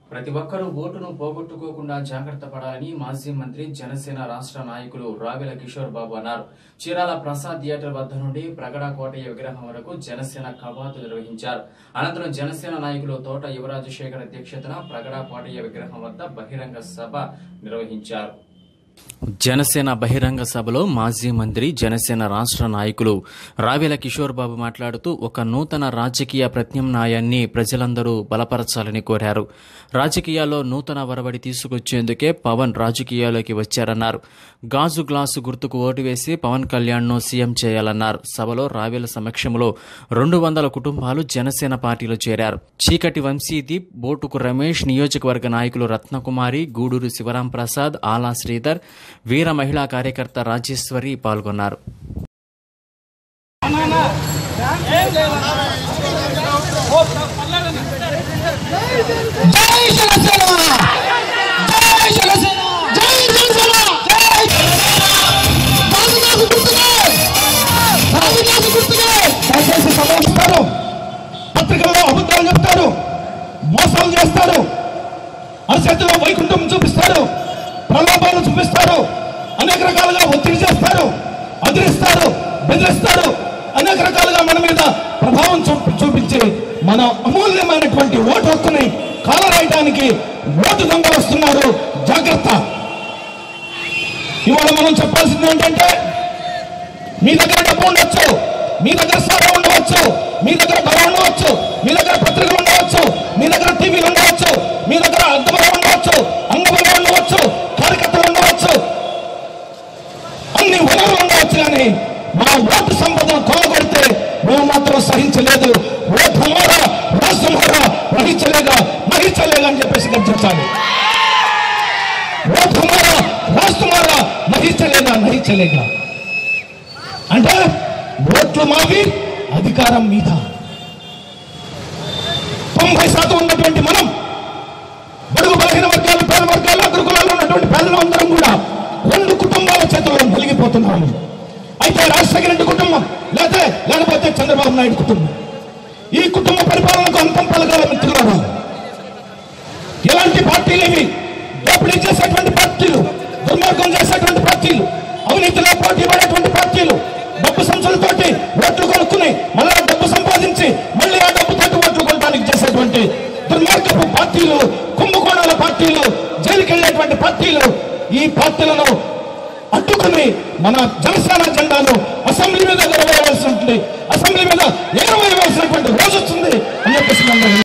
ప్రతి ఒక్కరూ ఓటును పోగొట్టుకోకుండా జాగ్రత్త పడాలని మాజీ మంత్రి జనసేన రాష్ట్ర నాయకులు రావెల కిషోర్ బాబు అన్నారు చీరాల ప్రసాద్ థియేటర్ వద్ద నుండి ప్రగడ కోటయ్య విగ్రహం వరకు జనసేన కవాతు నిర్వహించారు అనంతరం జనసేన నాయకులు తోట యువరాజశేఖర్ అధ్యక్షతన ప్రగడ కోటయ్య విగ్రహం వద్ద బహిరంగ సభ నిర్వహించారు జనసేన బహిరంగ సభలో మాజీ మంత్రి జనసేన రాష్ట్ర నాయకులు రావెల కిషోర్ బాబు మాట్లాడుతూ ఒక నూతన రాజకీయ ప్రత్యామ్నాయాన్ని ప్రజలందరూ బలపరచాలని కోరారు రాజకీయాల్లో నూతన వరవడి తీసుకొచ్చేందుకే పవన్ రాజకీయాల్లోకి వచ్చారన్నారు గాజు గ్లాసు గుర్తుకు ఓటు వేసి పవన్ కళ్యాణ్ను సీఎం చేయాలన్నారు సభలో రావెల సమక్షంలో రెండు వందల కుటుంబాలు జనసేన పార్టీలో చేరారు చీకటి వంశీదీప్ బోటుకు రమేష్ నియోజకవర్గ నాయకులు రత్నకుమారి గూడూరు శివరాం ప్రసాద్ ఆలా శ్రీధర్ వీర మహిళా కార్యకర్త రాజేశ్వరి పాల్గొన్నారు జై జనసేన జై జనసేన జై జనసేన జై రాజుగారు గుర్తుగా రాజుగారు గుర్తుగా దయచేసి సమర్పిస్తారు పత్రికల్లో అబద్ధాలు చెప్తారు మోసాలు చేస్తారు అరచేతిలో వైకుంఠం చూపిస్తారు ప్రలోభాలు చూపిస్తారు అనేక రకాలుగా ఒత్తిడి చేస్తారు అదిరిస్తారు బెదిరిస్తారు అనేక రకాలుగా మన మీద ప్రభావం చూపి చూపించి మన అమూల్యమైనటువంటి ఓటు హక్కుని కాలరాయడానికి ఓటు దొంగ వస్తున్నారు జాగ్రత్త ఇవాళ మనం చెప్పాల్సింది ఏంటంటే మీ దగ్గర డబ్బు ఉండొచ్చు మీ దగ్గర సభ ఉండవచ్చు మీ దగ్గర బలం ఉండవచ్చు మీ దగ్గర పత్రికలు ఉండవచ్చు మీ దగ్గర టీవీలు ఉండవచ్చు మీ దగ్గర అర్థబలం ఉండవచ్చు అంగబలం ఉండవచ్చు కార్యకర్తలు ఉండవచ్చు అన్ని వనరులు ఉండవచ్చు కానీ మా ఓటు సంపదను కొలగొడితే మేము మాత్రం సహించలేదు ఓటు హమారా రాష్ట్రం హమారా వహించలేగా వహించలేగా అని చెప్పేసి గర్జించాలి ఓటు హమారా రాష్ట్రం హమారా వహించలేగా నహించలేగా అంటే ఓట్లు మావి అధికారం మీద తొంభై శాతం ఉన్నటువంటి మనం బడుగు బలహీన వర్గాలు పేద వర్గాలు అగ్రకులాలు ఉన్నటువంటి పేదలందరం కూడా రెండు కుటుంబాల చేతుల్లో నలిగిపోతున్నాము అయితే రాజశేఖర రెడ్డి కుటుంబం లేకపోతే లేకపోతే చంద్రబాబు నాయుడు కుటుంబం ఈ కుటుంబ పరిపాలనకు అంతం పలకాల మిత్రులారా ఎలాంటి పార్టీలు ఇవి దోపిడీ చేసేటువంటి పార్టీలు దుర్మార్గం చేసేటువంటి పార్టీలు అవినీతిలో పోటీ పడేటువంటి పార్టీలు డబ్బు సంచులతోటి ఓట్లు కొనుక్కుని మళ్ళా డబ్బు సంపాదించి మళ్ళీ ఆ డబ్బుతోటి ఓట్లు కొనడానికి చేసేటువంటి దుర్మార్గపు పార్టీలు కుంభకోణాల పార్టీలు జైలుకి వెళ్ళేటువంటి పార్టీలు ఈ పార్టీలను అడ్డుకుని మన జనసేన జెండాను అసెంబ్లీ మీద ఎగరవేయవలసి ఉంటుంది అసెంబ్లీ మీద ఎగరవేయవలసినటువంటి రోజు వస్తుంది అని చెప్పేసి మనం